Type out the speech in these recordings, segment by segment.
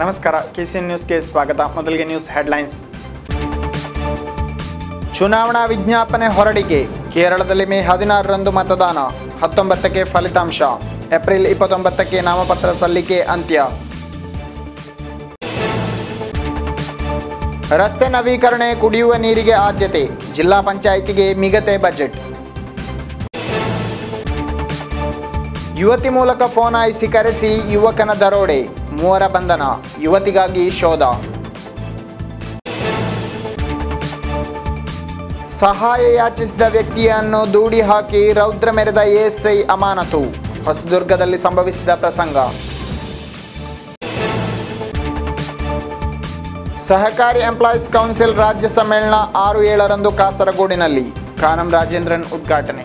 ನಮಸ್ಕಾರ ಕೆಸಿಎನ್ ನ್ಯೂಸ್ಗೆ ಸ್ವಾಗತ ಮೊದಲಿಗೆ ನ್ಯೂಸ್ ಹೆಡ್ಲೈನ್ಸ್ ಚುನಾವಣಾ ವಿಜ್ಞಾಪನೆ ಹೊರಡಿಕೆ ಕೇರಳದಲ್ಲಿ ಮೇ ಹದಿನಾರರಂದು ಮತದಾನ ಹತ್ತೊಂಬತ್ತಕ್ಕೆ ಫಲಿತಾಂಶ ಏಪ್ರಿಲ್ ಇಪ್ಪತ್ತೊಂಬತ್ತಕ್ಕೆ ನಾಮಪತ್ರ ಸಲ್ಲಿಕೆ ಅಂತ್ಯ ರಸ್ತೆ ನವೀಕರಣೆ ಕುಡಿಯುವ ನೀರಿಗೆ ಆದ್ಯತೆ ಜಿಲ್ಲಾ ಪಂಚಾಯಿತಿಗೆ ಮಿಗತೆ ಬಜೆಟ್ ಯುವತಿ ಮೂಲಕ ಫೋನ್ ಆಯಿಸಿ ಕರೆಸಿ ಯುವಕನ ದರೋಡೆ ಮೂವರ ಬಂಧನ ಯುವತಿಗಾಗಿ ಶೋಧ ಸಹಾಯ ಯಾಚಿಸಿದ ವ್ಯಕ್ತಿಯನ್ನು ದೂಡಿ ಹಾಕಿ ರೌದ್ರ ಮೆರೆದ ಎಎಸ್ಐ ಅಮಾನತು ಹೊಸದುರ್ಗದಲ್ಲಿ ಸಂಭವಿಸಿದ ಪ್ರಸಂಗ ಸಹಕಾರಿ ಎಂಪ್ಲಾಯೀಸ್ ಕೌನ್ಸಿಲ್ ರಾಜ್ಯ ಸಮ್ಮೇಳನ ಆರು ಏಳರಂದು ಕಾಸರಗೋಡಿನಲ್ಲಿ ಕಾನಂ ರಾಜೇಂದ್ರನ್ ಉದ್ಘಾಟನೆ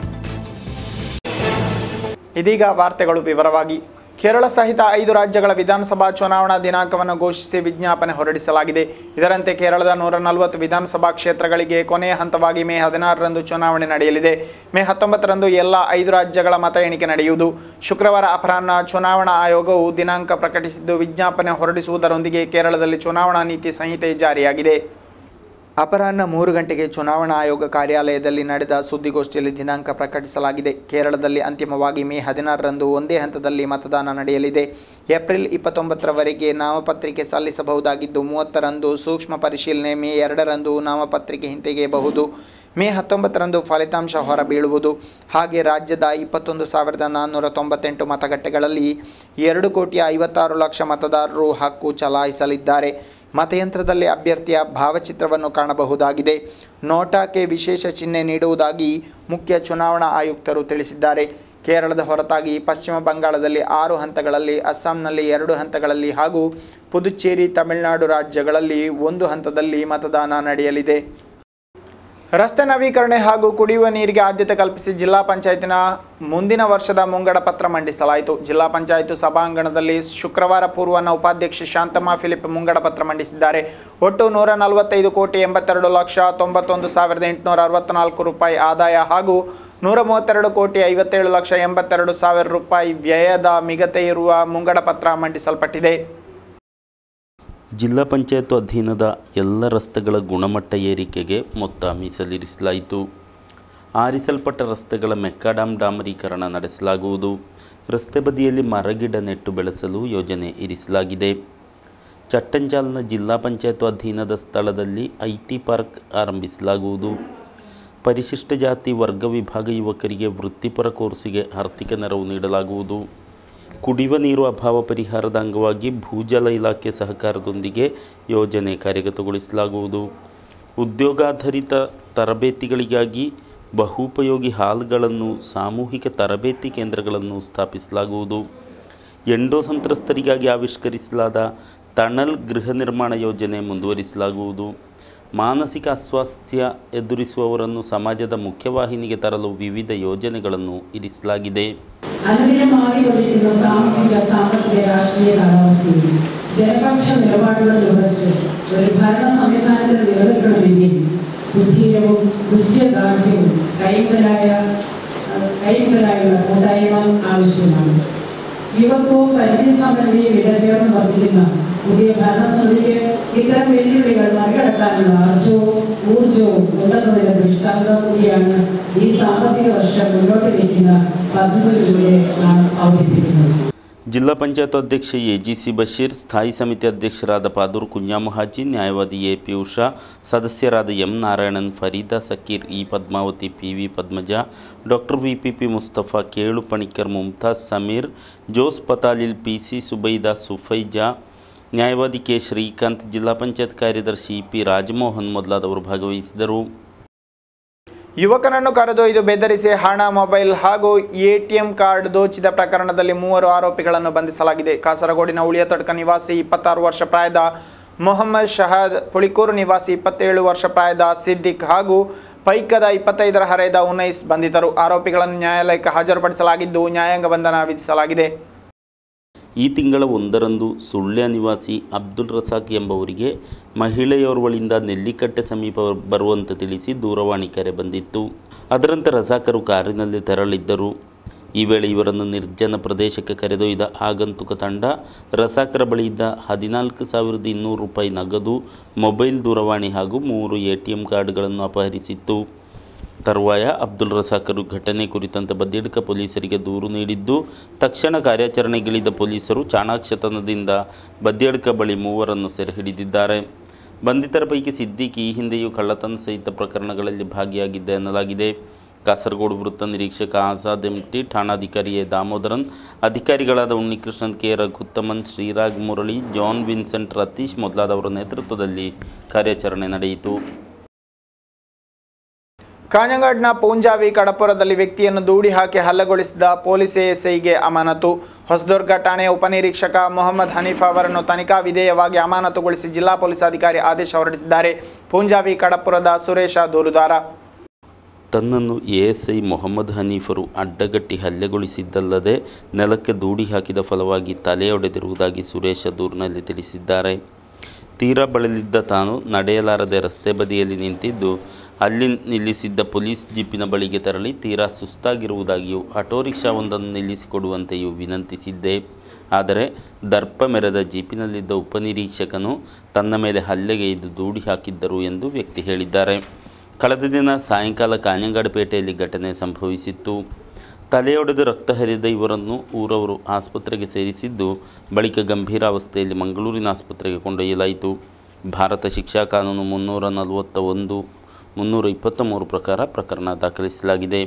ಇದೀಗ ವಾರ್ತೆಗಳು ವಿವರವಾಗಿ ಕೇರಳ ಸಹಿತ ಐದು ರಾಜ್ಯಗಳ ವಿಧಾನಸಭಾ ಚುನಾವಣಾ ದಿನಾಂಕವನ್ನು ಘೋಷಿಸಿ ವಿಜ್ಞಾಪನೆ ಹೊರಡಿಸಲಾಗಿದೆ ಇದರಂತೆ ಕೇರಳದ ನೂರ ನಲವತ್ತು ವಿಧಾನಸಭಾ ಕ್ಷೇತ್ರಗಳಿಗೆ ಕೊನೆಯ ಹಂತವಾಗಿ ಮೇ ಹದಿನಾರರಂದು ಚುನಾವಣೆ ನಡೆಯಲಿದೆ ಮೇ ಹತ್ತೊಂಬತ್ತರಂದು ಎಲ್ಲ ಐದು ರಾಜ್ಯಗಳ ಮತ ಎಣಿಕೆ ನಡೆಯುವುದು ಶುಕ್ರವಾರ ಅಪರಾಹ್ನ ಚುನಾವಣಾ ಆಯೋಗವು ದಿನಾಂಕ ಪ್ರಕಟಿಸಿದ್ದು ವಿಜ್ಞಾಪನೆ ಹೊರಡಿಸುವುದರೊಂದಿಗೆ ಕೇರಳದಲ್ಲಿ ಚುನಾವಣಾ ನೀತಿ ಸಂಹಿತೆ ಜಾರಿಯಾಗಿದೆ ಅಪರಾಹ್ನ ಮೂರು ಗಂಟೆಗೆ ಚುನಾವಣಾ ಆಯೋಗ ಕಾರ್ಯಾಲಯದಲ್ಲಿ ನಡೆದ ಸುದ್ದಿಗೋಷ್ಠಿಯಲ್ಲಿ ದಿನಾಂಕ ಪ್ರಕಟಿಸಲಾಗಿದೆ ಕೇರಳದಲ್ಲಿ ಅಂತಿಮವಾಗಿ ಮೇ ಹದಿನಾರರಂದು ಒಂದೇ ಹಂತದಲ್ಲಿ ಮತದಾನ ನಡೆಯಲಿದೆ ಏಪ್ರಿಲ್ ಇಪ್ಪತ್ತೊಂಬತ್ತರವರೆಗೆ ನಾಮಪತ್ರಿಕೆ ಸಲ್ಲಿಸಬಹುದಾಗಿದ್ದು ಮೂವತ್ತರಂದು ಸೂಕ್ಷ್ಮ ಪರಿಶೀಲನೆ ಮೇ ಎರಡರಂದು ನಾಮಪತ್ರಿಕೆ ಹಿಂತೆಗೆಯಬಹುದು ಮೇ ಹತ್ತೊಂಬತ್ತರಂದು ಫಲಿತಾಂಶ ಹೊರಬೀಳುವುದು ಹಾಗೆ ರಾಜ್ಯದ ಇಪ್ಪತ್ತೊಂದು ಸಾವಿರದ ನಾನ್ನೂರ ತೊಂಬತ್ತೆಂಟು ಮತಗಟ್ಟೆಗಳಲ್ಲಿ ಎರಡು ಕೋಟಿ ಐವತ್ತಾರು ಲಕ್ಷ ಮತದಾರರು ಹಕ್ಕು ಚಲಾಯಿಸಲಿದ್ದಾರೆ ಮತಯಂತ್ರದಲ್ಲಿ ಅಭ್ಯರ್ಥಿಯ ಭಾವಚಿತ್ರವನ್ನು ಕಾಣಬಹುದಾಗಿದೆ ನೋಟಾಕ್ಕೆ ವಿಶೇಷ ಚಿಹ್ನೆ ನೀಡುವುದಾಗಿ ಮುಖ್ಯ ಚುನಾವಣಾ ಆಯುಕ್ತರು ತಿಳಿಸಿದ್ದಾರೆ ಕೇರಳದ ಹೊರತಾಗಿ ಪಶ್ಚಿಮ ಬಂಗಾಳದಲ್ಲಿ ಆರು ಹಂತಗಳಲ್ಲಿ ಅಸ್ಸಾಂನಲ್ಲಿ ಎರಡು ಹಂತಗಳಲ್ಲಿ ಹಾಗೂ ಪುದುಚೇರಿ ತಮಿಳುನಾಡು ರಾಜ್ಯಗಳಲ್ಲಿ ಒಂದು ಹಂತದಲ್ಲಿ ಮತದಾನ ನಡೆಯಲಿದೆ ರಸ್ತೆ ನವೀಕರಣೆ ಹಾಗೂ ಕುಡಿಯುವ ನೀರಿಗೆ ಆದ್ಯತೆ ಕಲ್ಪಿಸಿ ಜಿಲ್ಲಾ ಪಂಚಾಯತಿನ ಮುಂದಿನ ವರ್ಷದ ಮುಂಗಡ ಪತ್ರ ಮಂಡಿಸಲಾಯಿತು ಜಿಲ್ಲಾ ಪಂಚಾಯತ್ ಸಭಾಂಗಣದಲ್ಲಿ ಶುಕ್ರವಾರ ಪೂರ್ವನ ಉಪಾಧ್ಯಕ್ಷೆ ಶಾಂತಮ್ಮ ಫಿಲಿಪ್ ಮುಂಗಡ ಪತ್ರ ಮಂಡಿಸಿದ್ದಾರೆ ಒಟ್ಟು ನೂರ ನಲವತ್ತೈದು ಕೋಟಿ ಎಂಬತ್ತೆರಡು ಲಕ್ಷ ತೊಂಬತ್ತೊಂದು ಸಾವಿರದ ಎಂಟುನೂರ ಅರವತ್ತ್ನಾಲ್ಕು ರೂಪಾಯಿ ಆದಾಯ ಹಾಗೂ ನೂರ ಮೂವತ್ತೆರಡು ಕೋಟಿ ಐವತ್ತೇಳು ಲಕ್ಷ ಎಂಬತ್ತೆರಡು ಸಾವಿರ ರೂಪಾಯಿ ವ್ಯಯದ ಮಿಗತೆ ಇರುವ ಮುಂಗಡ ಪತ್ರ ಮಂಡಿಸಲ್ಪಟ್ಟಿದೆ ಜಿಲ್ಲಾ ಪಂಚಾಯತ್ ಅಧೀನದ ಎಲ್ಲ ರಸ್ತೆಗಳ ಗುಣಮಟ್ಟ ಏರಿಕೆಗೆ ಮೊತ್ತ ಮೀಸಲಿರಿಸಲಾಯಿತು ಆರಿಸಲ್ಪಟ್ಟ ರಸ್ತೆಗಳ ಮೆಕ್ಕಾಡಾಮ್ ಡಾಮರೀಕರಣ ನಡೆಸಲಾಗುವುದು ರಸ್ತೆ ಬದಿಯಲ್ಲಿ ಮರಗಿಡ ನೆಟ್ಟು ಬೆಳೆಸಲು ಯೋಜನೆ ಇರಿಸಲಾಗಿದೆ ಚಟ್ಟಂಜಾಲ್ನ ಜಿಲ್ಲಾ ಪಂಚಾಯತ್ ಅಧೀನದ ಸ್ಥಳದಲ್ಲಿ ಐ ಟಿ ಪಾರ್ಕ್ ಆರಂಭಿಸಲಾಗುವುದು ಪರಿಶಿಷ್ಟ ಜಾತಿ ವರ್ಗ ವಿಭಾಗ ಯುವಕರಿಗೆ ವೃತ್ತಿಪರ ಕೋರ್ಸಿಗೆ ಆರ್ಥಿಕ ನೆರವು ನೀಡಲಾಗುವುದು ಕುಡಿಯುವ ನೀರು ಅಭಾವ ಪರಿಹಾರದ ಅಂಗವಾಗಿ ಭೂಜಲ ಇಲಾಖೆ ಸಹಕಾರದೊಂದಿಗೆ ಯೋಜನೆ ಕಾರ್ಯಗತಗೊಳಿಸಲಾಗುವುದು ಉದ್ಯೋಗಾಧಾರಿತ ತರಬೇತಿಗಳಿಗಾಗಿ ಬಹುಪಯೋಗಿ ಹಾಲ್ಗಳನ್ನು ಸಾಮೂಹಿಕ ತರಬೇತಿ ಕೇಂದ್ರಗಳನ್ನು ಸ್ಥಾಪಿಸಲಾಗುವುದು ಎಂಡೋ ಸಂತ್ರಸ್ತರಿಗಾಗಿ ಆವಿಷ್ಕರಿಸಲಾದ ಟನಲ್ ಗೃಹ ನಿರ್ಮಾಣ ಯೋಜನೆ ಮುಂದುವರಿಸಲಾಗುವುದು ಮಾನಸಿಕ ಅಸ್ವಾಸ್ಥ್ಯ ಎದುರಿಸುವವರನ್ನು ಸಮಾಜದ ಮುಖ್ಯವಾಹಿನಿಗೆ ತರಲು ವಿವಿಧ ಯೋಜನೆಗಳನ್ನು ಇರಿಸಲಾಗಿದೆ അനുദിനം മാറിക്കൊണ്ടിരിക്കുന്ന സാമൂഹിക സാമ്പത്തിക രാഷ്ട്രീയ കാലാവസ്ഥയിൽ ജനപക്ഷ നിലപാടുകൾ ഉറച്ച് ഒരു ഭരണ സംവിധാനത്തിൽ നിലനിൽക്കണമെങ്കിൽ സുധീരവും ദൃശ്യദാർഢ്യവും കൈമുതലായ കൈമുതലായുള്ള കൂട്ടായ്മ ആവശ്യമാണ് യുവത്വവും പരിചയസമ്പന്നതയും ഇടചേർന്ന് വർദ്ധിക്കുന്ന പുതിയ ഭരണസമിതിക്ക് ഇത്തരം വെല്ലുവിളികൾ മറികടക്കാനുള്ള ആർജവും ഊർജവും ഉണ്ടെന്നതിന്റെ ദൃഷ്ടാന്തം കൂടിയാണ് ഈ സാമ്പത്തിക വർഷം മുന്നോട്ട് വയ്ക്കുന്ന പദ്ധതികളിലൂടെ നാം അവതരിപ്പിക്കുന്നത് ಜಿಲ್ಲಾ ಪಂಚಾಯತ್ ಅಧ್ಯಕ್ಷ ಎ ಜಿ ಸಿ ಬಶೀರ್ ಸ್ಥಾಯಿ ಸಮಿತಿ ಅಧ್ಯಕ್ಷರಾದ ಪಾದೂರು ಕುഞ്ഞാಮು ಹಾಜಿ ನ್ಯಾಯವಾದಿ ಎ ಪಿ ಉಷಾ ಸದಸ್ಯರಾದ M Narayanan Farida Sakeer E Padmavathi P V Padmaja doctor V P P Mustafa Kelu Panicker Mumtaz Sameer Jose Pathalil P C Subaida Sufaija ನ್ಯಾಯವಾದಿ ಕೆ ಶ್ರೀಕಾಂತ್ ಜಿಲ್ಲಾ ಪಂಚಾಯತ್ ಕಾರ್ಯದರ್ಶಿ ಪಿ ರಾಜಮೋಹನ್ ಮೊದಲಾದವರು ಭಾಗವಹಿಸಿದರು ಯುವಕನನ್ನು ಕರೆದೊಯ್ದು ಬೆದರಿಸಿ ಹಣ ಮೊಬೈಲ್ ಹಾಗೂ ಎಟಿಎಂ ಕಾರ್ಡ್ ದೋಚಿದ ಪ್ರಕರಣದಲ್ಲಿ ಮೂವರು ಆರೋಪಿಗಳನ್ನು ಬಂಧಿಸಲಾಗಿದೆ ಕಾಸರಗೋಡಿನ ಉಳಿಯತಡ್ಕ ನಿವಾಸಿ ಇಪ್ಪತ್ತಾರು ವರ್ಷ ಪ್ರಾಯದ ಮೊಹಮ್ಮದ್ ಶಹದ್ ಪುಳಿಕೂರು ನಿವಾಸಿ ಇಪ್ಪತ್ತೇಳು ವರ್ಷ ಪ್ರಾಯದ ಸಿದ್ದಿಕ್ ಹಾಗೂ ಪೈಕದ ಇಪ್ಪತ್ತೈದರ ಹರೆಯದ ಉನೈಸ್ ಬಂಧಿತರು ಆರೋಪಿಗಳನ್ನು ನ್ಯಾಯಾಲಯಕ್ಕೆ ಹಾಜರುಪಡಿಸಲಾಗಿದ್ದು ನ್ಯಾಯಾಂಗ ಬಂಧನ ವಿಧಿಸಲಾಗಿದೆ ಈ ತಿಂಗಳ ಒಂದರಂದು ಸುಳ್ಯ ನಿವಾಸಿ ಅಬ್ದುಲ್ ರಸಾಕ್ ಎಂಬವರಿಗೆ ಮಹಿಳೆಯೋರ್ವಳಿಂದ ನೆಲ್ಲಿಕಟ್ಟೆ ಸಮೀಪ ಬರುವಂತೆ ತಿಳಿಸಿ ದೂರವಾಣಿ ಕರೆ ಬಂದಿತ್ತು ಅದರಂತೆ ರಸಾಕರು ಕಾರಿನಲ್ಲಿ ತೆರಳಿದ್ದರು ಈ ವೇಳೆ ಇವರನ್ನು ನಿರ್ಜನ ಪ್ರದೇಶಕ್ಕೆ ಕರೆದೊಯ್ದ ಆಗಂತುಕ ತಂಡ ರಸಾಕರ ಬಳಿಯಿದ್ದ ಹದಿನಾಲ್ಕು ಸಾವಿರದ ಇನ್ನೂರು ರೂಪಾಯಿ ನಗದು ಮೊಬೈಲ್ ದೂರವಾಣಿ ಹಾಗೂ ಮೂರು ಎ ಟಿ ಎಂ ಕಾರ್ಡ್ಗಳನ್ನು ಅಪಹರಿಸಿತ್ತು ತರುವಾಯ ಅಬ್ದುಲ್ ರಸಾಕರು ಘಟನೆ ಕುರಿತಂತೆ ಬದಿಯಡ್ಕ ಪೊಲೀಸರಿಗೆ ದೂರು ನೀಡಿದ್ದು ತಕ್ಷಣ ಕಾರ್ಯಾಚರಣೆಗಿಳಿದ ಪೊಲೀಸರು ಚಾಣಾಕ್ಷತನದಿಂದ ಬದಿಯಡ್ಕ ಬಳಿ ಮೂವರನ್ನು ಸೆರೆ ಹಿಡಿದಿದ್ದಾರೆ ಬಂಧಿತರ ಪೈಕಿ ಸಿದ್ದಿಕ್ ಈ ಹಿಂದೆಯೂ ಕಳ್ಳತನ ಸಹಿತ ಪ್ರಕರಣಗಳಲ್ಲಿ ಭಾಗಿಯಾಗಿದ್ದ ಎನ್ನಲಾಗಿದೆ ಕಾಸರಗೋಡು ವೃತ್ತ ನಿರೀಕ್ಷಕ ಆಜಾದ್ ಎಂಟಿ ಠಾಣಾಧಿಕಾರಿ ಎ ದಾಮೋದರನ್ ಅಧಿಕಾರಿಗಳಾದ Unnikrishnan K Raghuthaman Sreerag Murali John Vincent Ratheesh ಮೊದಲಾದವರ ನೇತೃತ್ವದಲ್ಲಿ ಕಾರ್ಯಾಚರಣೆ ನಡೆಯಿತು ಕಾഞ്ഞങ്ങാಡ್ನ ಪೂಂಜಾವಿ ಕಡಪುರದಲ್ಲಿ ವ್ಯಕ್ತಿಯನ್ನು ದೂಡಿ ಹಾಕಿ ಹಲ್ಲೆಗೊಳಿಸಿದ ಪೊಲೀಸ್ ಎಎಸ್ಐಗೆ ಅಮಾನತು ಹೊಸದುರ್ಗ ಠಾಣೆಯ ಉಪನಿರೀಕ್ಷಕ ಮೊಹಮ್ಮದ್ ಹನೀಫ್ ಅವರನ್ನು ತನಿಖಾ ವಿಧೇಯವಾಗಿ ಅಮಾನತುಗೊಳಿಸಿ ಜಿಲ್ಲಾ ಪೊಲೀಸ್ ಅಧಿಕಾರಿ ಆದೇಶ ಹೊರಡಿಸಿದ್ದಾರೆ ಪೂಂಜಾವಿ ಕಡಪುರದ ಸುರೇಶ ದೂರುದಾರ ತನ್ನನ್ನು ಎಎಸ್ಐ ಮೊಹಮ್ಮದ್ ಹನೀಫರು ಅಡ್ಡಗಟ್ಟಿ ಹಲ್ಲೆಗೊಳಿಸಿದ್ದಲ್ಲದೆ ನೆಲಕ್ಕೆ ದೂಡಿ ಹಾಕಿದ ಫಲವಾಗಿ ತಲೆಯೊಡೆದಿರುವುದಾಗಿ ಸುರೇಶ ದೂರಿನಲ್ಲಿ ತಿಳಿಸಿದ್ದಾರೆ ತೀರಾ ಬಳಲಿದ್ದ ತಾನು ನಡೆಯಲಾರದೆ ರಸ್ತೆ ಬದಿಯಲ್ಲಿ ನಿಂತಿದ್ದು ಅಲ್ಲಿ ನಿಲ್ಲಿಸಿದ್ದ ಪೊಲೀಸ್ ಜೀಪಿನ ಬಳಿಗೆ ತೆರಳಿ ತೀರಾ ಸುಸ್ತಾಗಿರುವುದಾಗಿಯೂ ಆಟೋ ರಿಕ್ಷಾವೊಂದನ್ನು ನಿಲ್ಲಿಸಿಕೊಡುವಂತೆಯೂ ವಿನಂತಿಸಿದ್ದೆ ಆದರೆ ದರ್ಪ ಮೆರೆದ ಜೀಪಿನಲ್ಲಿದ್ದ ಉಪನಿರೀಕ್ಷಕನು ತನ್ನ ಮೇಲೆ ಹಲ್ಲೆಗೆ ಇದು ದೂಡಿ ಹಾಕಿದ್ದರು ಎಂದು ವ್ಯಕ್ತಿ ಹೇಳಿದ್ದಾರೆ ಕಳೆದ ದಿನ ಸಾಯಂಕಾಲ ಕಾഞ്ഞങ്ങാಡುಪೇಟೆಯಲ್ಲಿ ಘಟನೆ ಸಂಭವಿಸಿತ್ತು ತಲೆಯೊಡೆದು ರಕ್ತ ಹರಿದ ಇವರನ್ನು ಊರವರು ಆಸ್ಪತ್ರೆಗೆ ಸೇರಿಸಿದ್ದು ಬಳಿಕ ಗಂಭೀರ ಅವಸ್ಥೆಯಲ್ಲಿ ಮಂಗಳೂರಿನ ಆಸ್ಪತ್ರೆಗೆ ಕೊಂಡೊಯ್ಯಲಾಯಿತು ಭಾರತ ಶಿಕ್ಷಾ ಕಾನೂನು ಮುನ್ನೂರ ನಲವತ್ತ ಒಂದು ಮುನ್ನೂರ ಇಪ್ಪತ್ತ ಮೂರು ಪ್ರಕಾರ ಪ್ರಕರಣ ದಾಖಲಿಸಲಾಗಿದೆ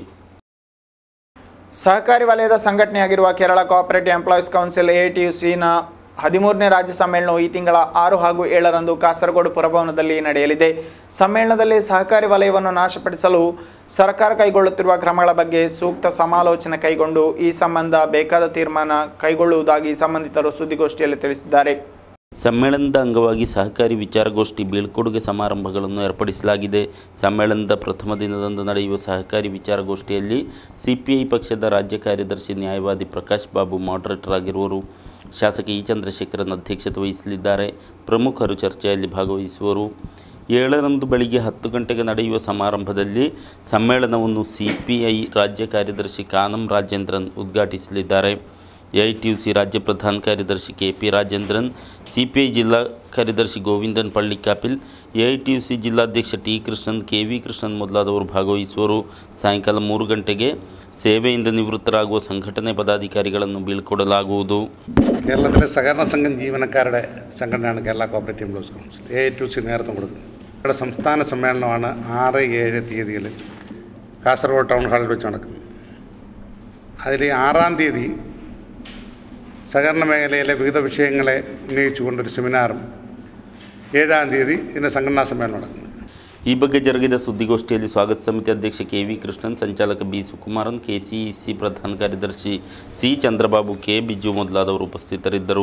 ಸಹಕಾರಿ ವಲಯದ ಸಂಘಟನೆಯಾಗಿರುವ ಕೇರಳ ಕೋಆಪರೇಟಿವ್ ಎಂಪ್ಲಾಯೀಸ್ ಕೌನ್ಸಿಲ್ ಎಟಿಯುಸಿನ ಹದಿಮೂರನೇ ರಾಜ್ಯ ಸಮ್ಮೇಳನವು ಈ ತಿಂಗಳ ಆರು ಹಾಗೂ ಏಳರಂದು ಕಾಸರಗೋಡು ಪುರಭವನದಲ್ಲಿ ನಡೆಯಲಿದೆ ಸಮ್ಮೇಳನದಲ್ಲಿ ಸಹಕಾರಿ ವಲಯವನ್ನು ನಾಶಪಡಿಸಲು ಸರ್ಕಾರ ಕೈಗೊಳ್ಳುತ್ತಿರುವ ಕ್ರಮಗಳ ಬಗ್ಗೆ ಸೂಕ್ತ ಸಮಾಲೋಚನೆ ಕೈಗೊಂಡು ಈ ಸಂಬಂಧ ಬೇಕಾದ ತೀರ್ಮಾನ ಕೈಗೊಳ್ಳುವುದಾಗಿ ಸಂಬಂಧಿತರು ಸುದ್ದಿಗೋಷ್ಠಿಯಲ್ಲಿ ತಿಳಿಸಿದ್ದಾರೆ ಸಮ್ಮೇಳನದ ಅಂಗವಾಗಿ ಸಹಕಾರಿ ವಿಚಾರಗೋಷ್ಠಿ ಬೀಳ್ಕೊಡುಗೆ ಸಮಾರಂಭಗಳನ್ನು ಏರ್ಪಡಿಸಲಾಗಿದೆ ಸಮ್ಮೇಳನದ ಪ್ರಥಮ ದಿನದಂದು ನಡೆಯುವ ಸಹಕಾರಿ ವಿಚಾರಗೋಷ್ಠಿಯಲ್ಲಿ ಸಿಪಿಐ ಪಕ್ಷದ ರಾಜ್ಯ ಕಾರ್ಯದರ್ಶಿ ನ್ಯಾಯವಾದಿ ಪ್ರಕಾಶ್ ಬಾಬು ಮಾಡರೇಟರ್ ಆಗಿರುವರು ಶಾಸಕ ಇ ಚಂದ್ರಶೇಖರನ್ ಅಧ್ಯಕ್ಷತೆ ವಹಿಸಲಿದ್ದಾರೆ ಪ್ರಮುಖರು ಚರ್ಚೆಯಲ್ಲಿ ಭಾಗವಹಿಸುವರು ಏಳರಂದು ಬೆಳಿಗ್ಗೆ ಹತ್ತು ಗಂಟೆಗೆ ನಡೆಯುವ ಸಮಾರಂಭದಲ್ಲಿ ಸಮ್ಮೇಳನವನ್ನು ಸಿಪಿಐ ರಾಜ್ಯ ಕಾರ್ಯದರ್ಶಿ ಕಾನಂ ರಾಜೇಂದ್ರನ್ ಉದ್ಘಾಟಿಸಲಿದ್ದಾರೆ ಎಐಟಿಯುಸಿ ರಾಜ್ಯ ಪ್ರಧಾನ ಕಾರ್ಯದರ್ಶಿ ಕೆ ಪಿ ರಾಜೇಂದ್ರನ್ ಸಿಪಿಐ ಜಿಲ್ಲಾ ಕಾರ್ಯದರ್ಶಿ ಗೋವಿಂದನ್ ಪಳ್ಳಿಕಾಪಿಲ್ ಎಐಟಿಯುಸಿ ಜಿಲ್ಲಾಧ್ಯಕ್ಷ T Krishnan K V Krishnan ಮೊದಲಾದವರು ഭാഗവഹിಸುವರು ಸಾಯಂಕಾಲ ಮೂರು ಗಂಟೆಗೆ ಸೇವೆಯಿಂದ നിവൃത്തരാകുವ സംഘടನೆ പദാധികാരിಗಳನ್ನು ബീಳ್ಕೊಡಲಾಗುವುದು കേരളത്തിലെ സഹകരണ സംഘം ജീവനക്കാരുടെ സംഘടനയാണ് കേരള കോപ്പറേറ്റീവ് എംപ്ലോയീസ് കൗൺസിൽ എ ടു സി നേതൃത്വം കൊടുക്കുന്നത് ഇവിടെ സംസ്ഥാന സമ്മേളനമാണ് ആറ് ഏഴ് തീയതികളിൽ കാസർഗോഡ് ടൗൺ ഹാളിൽ വെച്ച് നടക്കുന്നത് അതിൽ ആറാം തീയതി സഹകരണ മേഖലയിലെ വിവിധ വിഷയങ്ങളെ ഉന്നയിച്ചുകൊണ്ടൊരു സെമിനാറും ഏഴാം തീയതി ഇതിൻ്റെ സംഘടനാ സമ്മേളനം നടക്കുന്നത് ಈ ಬಗ್ಗೆ ಜರುಗಿದ ಸುದ್ದಿಗೋಷ್ಠಿಯಲ್ಲಿ ಸ್ವಾಗತ ಸಮಿತಿ ಅಧ್ಯಕ್ಷ ಕೆ ವಿ ಕೃಷ್ಣನ್ ಸಂಚಾಲಕ ಬಿ ಸುಕುಮಾರನ್ ಕೆಸಿಇಸಿ ಪ್ರಧಾನ ಕಾರ್ಯದರ್ಶಿ ಸಿ ಚಂದ್ರಬಾಬು ಕೆ ಬಿಜು ಮೊದಲಾದವರು ಉಪಸ್ಥಿತರಿದ್ದರು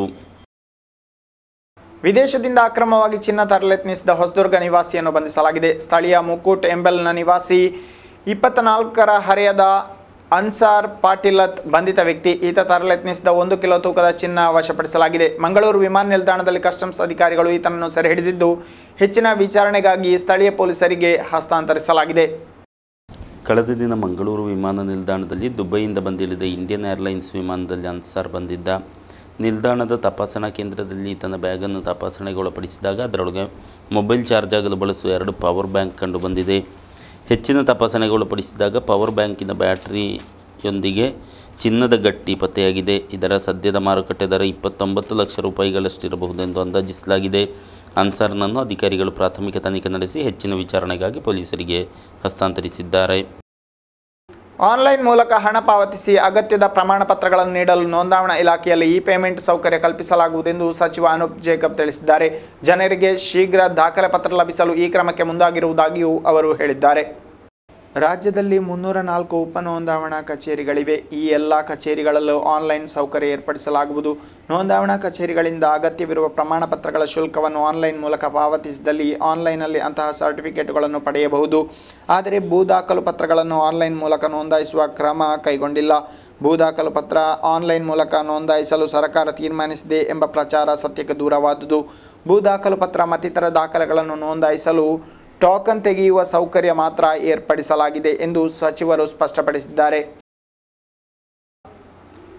ವಿದೇಶದಿಂದ ಅಕ್ರಮವಾಗಿ ಚಿನ್ನ ತರಲೆತ್ನಿಸಿದ ಹೊಸದುರ್ಗ ನಿವಾಸಿಯನ್ನು ಬಂಧಿಸಲಾಗಿದೆ ಸ್ಥಳೀಯ ಮುಕ್ಕೂಟ್ ಎಂಬೆಲ್ನ ನಿವಾಸಿ ಇಪ್ಪತ್ತ ನಾಲ್ಕರ ಹರೆಯದ ಅನ್ಸಾರ್ ಪಾಟೀಲತ್ ಬಂಧಿತ ವ್ಯಕ್ತಿ ಈತ ತರಲೆತ್ನಿಸಿದ ಒಂದು ಕಿಲೋ ತೂಕದ ಚಿನ್ನ ವಶಪಡಿಸಲಾಗಿದೆ ಮಂಗಳೂರು ವಿಮಾನ ನಿಲ್ದಾಣದಲ್ಲಿ ಕಸ್ಟಮ್ಸ್ ಅಧಿಕಾರಿಗಳು ಈತನನ್ನು ಸೆರೆ ಹಿಡಿದಿದ್ದು ಹೆಚ್ಚಿನ ವಿಚಾರಣೆಗಾಗಿ ಸ್ಥಳೀಯ ಪೊಲೀಸರಿಗೆ ಹಸ್ತಾಂತರಿಸಲಾಗಿದೆ ಕಳೆದ ದಿನ ಮಂಗಳೂರು ವಿಮಾನ ನಿಲ್ದಾಣದಲ್ಲಿ ದುಬೈಯಿಂದ ಬಂದಿಳಿದ ಇಂಡಿಯನ್ ಏರ್ಲೈನ್ಸ್ ವಿಮಾನದಲ್ಲಿ ಅನ್ಸಾರ್ ಬಂದಿದ್ದ ನಿಲ್ದಾಣದ ತಪಾಸಣಾ ಕೇಂದ್ರದಲ್ಲಿ ತನ್ನ ಬ್ಯಾಗನ್ನು ತಪಾಸಣೆಗೊಳಪಡಿಸಿದಾಗ ಅದರೊಳಗೆ ಮೊಬೈಲ್ ಚಾರ್ಜ್ ಆಗಲು ಬಳಸುವ ಎರಡು ಪವರ್ ಬ್ಯಾಂಕ್ ಕಂಡು ಬಂದಿದೆ ಹೆಚ್ಚಿನ ತಪಾಸಣೆಗೊಳಪಡಿಸಿದಾಗ ಪವರ್ ಬ್ಯಾಂಕಿನ ಬ್ಯಾಟರಿಯೊಂದಿಗೆ ಚಿನ್ನದ ಗಟ್ಟಿ ಪತ್ತೆಯಾಗಿದೆ ಇದರ ಸದ್ಯದ ಮಾರುಕಟ್ಟೆ ದರ ಇಪ್ಪತ್ತೊಂಬತ್ತು ಲಕ್ಷ ರೂಪಾಯಿಗಳಷ್ಟಿರಬಹುದೆಂದು ಅಂದಾಜಿಸಲಾಗಿದೆ ಅನ್ಸಾರ್ನನ್ನು ಅಧಿಕಾರಿಗಳು ಪ್ರಾಥಮಿಕ ತನಿಖೆ ನಡೆಸಿ ಹೆಚ್ಚಿನ ವಿಚಾರಣೆಗಾಗಿ ಪೊಲೀಸರಿಗೆ ಹಸ್ತಾಂತರಿಸಿದ್ದಾರೆ ಆನ್ಲೈನ್ ಮೂಲಕ ಹಣ ಪಾವತಿಸಿ ಅಗತ್ಯದ ಪ್ರಮಾಣ ಪತ್ರಗಳನ್ನು ನೀಡಲು ನೋಂದಾವಣಾ ಇಲಾಖೆಯಲ್ಲಿ ಇ ಪೇಮೆಂಟ್ ಸೌಕರ್ಯ ಕಲ್ಪಿಸಲಾಗುವುದೆಂದು ಸಚಿವ ಅನೂಪ್ ಜೇಕಬ್ ತಿಳಿಸಿದ್ದಾರೆ ಜನರಿಗೆ ಶೀಘ್ರ ದಾಖಲೆ ಪತ್ರ ಲಭಿಸಲು ಈ ಕ್ರಮಕ್ಕೆ ಮುಂದಾಗಿರುವುದಾಗಿಯೂ ಅವರು ಹೇಳಿದ್ದಾರೆ ರಾಜ್ಯದಲ್ಲಿ ಮುನ್ನೂರ ನಾಲ್ಕು ಉಪ ನೋಂದಾವಣಾ ಕಚೇರಿಗಳಿವೆ ಈ ಎಲ್ಲ ಕಚೇರಿಗಳಲ್ಲೂ ಆನ್ಲೈನ್ ಸೌಕರ್ಯ ಏರ್ಪಡಿಸಲಾಗುವುದು ನೋಂದಾವಣಾ ಕಚೇರಿಗಳಿಂದ ಅಗತ್ಯವಿರುವ ಪ್ರಮಾಣ ಪತ್ರಗಳ ಶುಲ್ಕವನ್ನು ಆನ್ಲೈನ್ ಮೂಲಕ ಪಾವತಿಸಿದಲ್ಲಿ ಆನ್ಲೈನ್ನಲ್ಲಿ ಅಂತಹ ಸರ್ಟಿಫಿಕೇಟ್ಗಳನ್ನು ಪಡೆಯಬಹುದು ಆದರೆ ಭೂ ದಾಖಲು ಪತ್ರಗಳನ್ನು ಆನ್ಲೈನ್ ಮೂಲಕ ನೋಂದಾಯಿಸುವ ಕ್ರಮ ಕೈಗೊಂಡಿಲ್ಲ ಭೂ ದಾಖಲು ಪತ್ರ ಆನ್ಲೈನ್ ಮೂಲಕ ನೋಂದಾಯಿಸಲು ಸರ್ಕಾರ ತೀರ್ಮಾನಿಸಿದೆ ಎಂಬ ಪ್ರಚಾರ ಸತ್ಯಕ್ಕೆ ದೂರವಾದುದು ಭೂ ದಾಖಲು ಪತ್ರ ಮತ್ತಿತರ ದಾಖಲೆಗಳನ್ನು ನೋಂದಾಯಿಸಲು ಟೋಕನ್ ತೆಗೆಯುವ ಸೌಕರ್ಯ ಮಾತ್ರ ಏರ್ಪಡಿಸಲಾಗಿದೆ ಎಂದು ಸಚಿವರು ಸ್ಪಷ್ಟಪಡಿಸಿದ್ದಾರೆ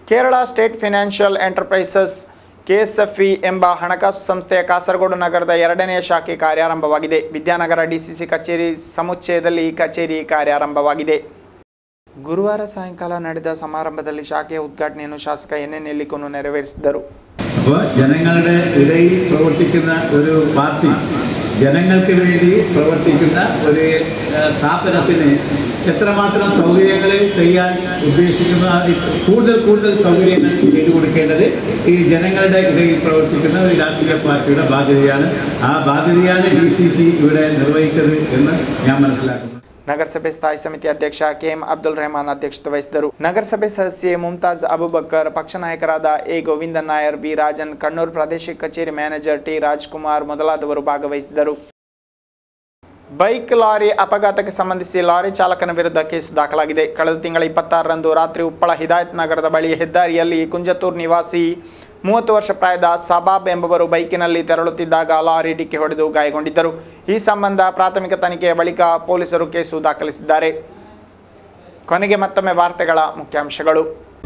Kerala state financial enterprises KSFE ಎಂಬ ಹಣಕಾಸು ಸಂಸ್ಥೆಯ ಕಾಸರಗೋಡು ನಗರದ ಎರಡನೆಯ ಶಾಖೆ ಕಾರ್ಯಾರಂಭವಾಗಿದೆ ವಿದ್ಯಾನಗರ ಡಿಸಿಸಿ ಕಚೇರಿ ಸಮುಚ್ಚಯದಲ್ಲಿ ಈ ಕಚೇರಿ ಕಾರ್ಯಾರಂಭವಾಗಿದೆ ಗುರುವಾರ ಸಾಯಂಕಾಲ ನಡೆದ ಸಮಾರಂಭದಲ್ಲಿ ಶಾಖೆಯ ഉദ്ഘാടನೆಯನ್ನು ಶಾಸಕ എൻ എൻ എല്ലിക്കൊന്നു ನೆರವೇರಿಸಿದರು അപ്പോൾ ജനങ്ങളുടെ ഇടയിൽ പ്രവർത്തിക്കുന്ന ഒരു പാർട്ടി ജനങ്ങൾക്ക് വേണ്ടി പ്രവർത്തിക്കുന്ന ഒരു ഏഹ്, സ്ഥാപനത്തിന് എത്രമാത്രം സൗകര്യങ്ങൾ ചെയ്യാൻ ഉദ്ദേശിക്കുന്നു അത് കൂടുതൽ കൂടുതൽ സൗകര്യങ്ങൾ ചെയ്തു കൊടുക്കേണ്ടത് ഈ ജനങ്ങളുടെ ഇടയിൽ പ്രവർത്തിക്കുന്ന ഒരു രാഷ്ട്രീയ പാർട്ടിയുടെ ബാധ്യതയാണ് ആ ബാധ്യതയാണ് ഡി സി സി ഇവിടെ നിർവഹിച്ചത് എന്ന് ഞാൻ മനസ്സിലാക്കുന്നു ನಗರಸಭೆ ಸ್ಥಾಯಿ ಸಮಿತಿ ಅಧ್ಯಕ್ಷ ಕೆ ಎಂ ಅಬ್ದುಲ್ ರೆಹಮಾನ್ ಅಧ್ಯಕ್ಷತೆ ವಹಿಸಿದರು ನಗರಸಭೆ ಸದಸ್ಯೆ ಮುಮ್ತಾಜ್ ಅಬುಬಕ್ಕರ್ ಪಕ್ಷ ನಾಯಕರಾದ ಎ ಗೋವಿಂದನ್ ನಾಯರ್ ಬಿ ರಾಜನ್ ಕಣ್ಣೂರು ಪ್ರಾದೇಶಿಕ ಕಚೇರಿ ಮ್ಯಾನೇಜರ್ ಟಿ ರಾಜ್ಕುಮಾರ್ ಮೊದಲಾದವರು ಭಾಗವಹಿಸಿದರು ಬೈಕ್ ಲಾರಿ ಅಪಘಾತಕ್ಕೆ ಸಂಬಂಧಿಸಿ ಲಾರಿ ಚಾಲಕನ ವಿರುದ್ಧ ಕೇಸು ದಾಖಲಾಗಿದೆ ಕಳೆದ ತಿಂಗಳ ಇಪ್ಪತ್ತಾರರಂದು ರಾತ್ರಿ ಉಪ್ಪಳ ಹಿದಾಯತ್ ನಗರದ ಬಳಿ ಹೆದ್ದಾರಿಯಲ್ಲಿ ಕುಂಜತೂರ್ ನಿವಾಸಿ ಮೂವತ್ತು ವರ್ಷ ಪ್ರಾಯದ ಸಬಾಬ್ ಎಂಬುವರು ಬೈಕಿನಲ್ಲಿ ತೆರಳುತ್ತಿದ್ದಾಗ ಲಾರಿ ಡಿಕ್ಕಿ ಹೊಡೆದು ಗಾಯಗೊಂಡಿದ್ದರು ಈ ಸಂಬಂಧ ಪ್ರಾಥಮಿಕ ತನಿಖೆಯ ಬಳಿಕ ಪೊಲೀಸರು ಕೇಸು ದಾಖಲಿಸಿದ್ದಾರೆ ಕೊನೆಗೆ ಮತ್ತೊಮ್ಮೆ ವಾರ್ತೆಗಳ ಮುಖ್ಯಾಂಶಗಳು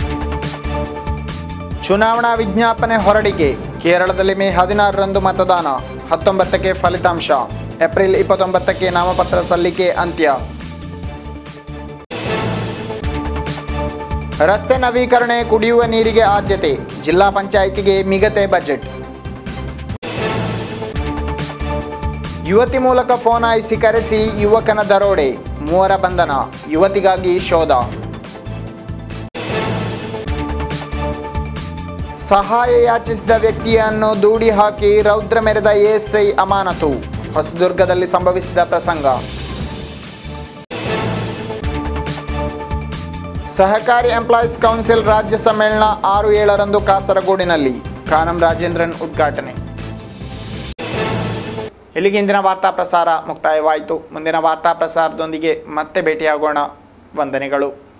ಚುನಾವಣಾ ವಿಜ್ಞಾಪನೆ ಹೊರಡಿಕೆ ಕೇರಳದಲ್ಲಿ ಮೇ ಹದಿನಾರರಂದು ಮತದಾನ ಹತ್ತೊಂಬತ್ತಕ್ಕೆ ಫಲಿತಾಂಶ ಏಪ್ರಿಲ್ ಇಪ್ಪತ್ತೊಂಬತ್ತಕ್ಕೆ ನಾಮಪತ್ರ ಸಲ್ಲಿಕೆ ಅಂತ್ಯ ರಸ್ತೆ ನವೀಕರಣೆ ಕುಡಿಯುವ ನೀರಿಗೆ ಆದ್ಯತೆ ಜಿಲ್ಲಾ ಪಂಚಾಯಿತಿಗೆ ಮಿಗತೆ ಬಜೆಟ್ ಯುವತಿ ಮೂಲಕ ಫೋನ್ ಆಯಿಸಿ ಕರೆಸಿ ಯುವಕನ ದರೋಡೆ ಮೂವರ ಬಂಧನ ಯುವತಿಗಾಗಿ ಶೋಧ ಸಹಾಯ ಯಾಚಿಸಿದ ವ್ಯಕ್ತಿಯನ್ನು ದೂಡಿ ಹಾಕಿ ರೌದ್ರ ಮೆರೆದ ಎಎಸ್ಐ ಅಮಾನತು ಹೊಸದುರ್ಗದಲ್ಲಿ ಸಂಭವಿಸಿದ ಪ್ರಸಂಗ ಸಹಕಾರಿ ಎಂಪ್ಲಾಯೀಸ್ ಕೌನ್ಸಿಲ್ ರಾಜ್ಯ ಸಮ್ಮೇಳನ ಆರು ಏಳರಂದು ಕಾಸರಗೋಡಿನಲ್ಲಿ ಕಾನಂ ರಾಜೇಂದ್ರನ್ ಉದ್ಘಾಟನೆ ಇಲ್ಲಿಗೆ ಇಂದಿನ ವಾರ್ತಾ ಪ್ರಸಾರ ಮುಕ್ತಾಯವಾಯಿತು ಮುಂದಿನ ವಾರ್ತಾ ಪ್ರಸಾರದೊಂದಿಗೆ ಮತ್ತೆ ಭೇಟಿಯಾಗೋಣ ವಂದನೆಗಳು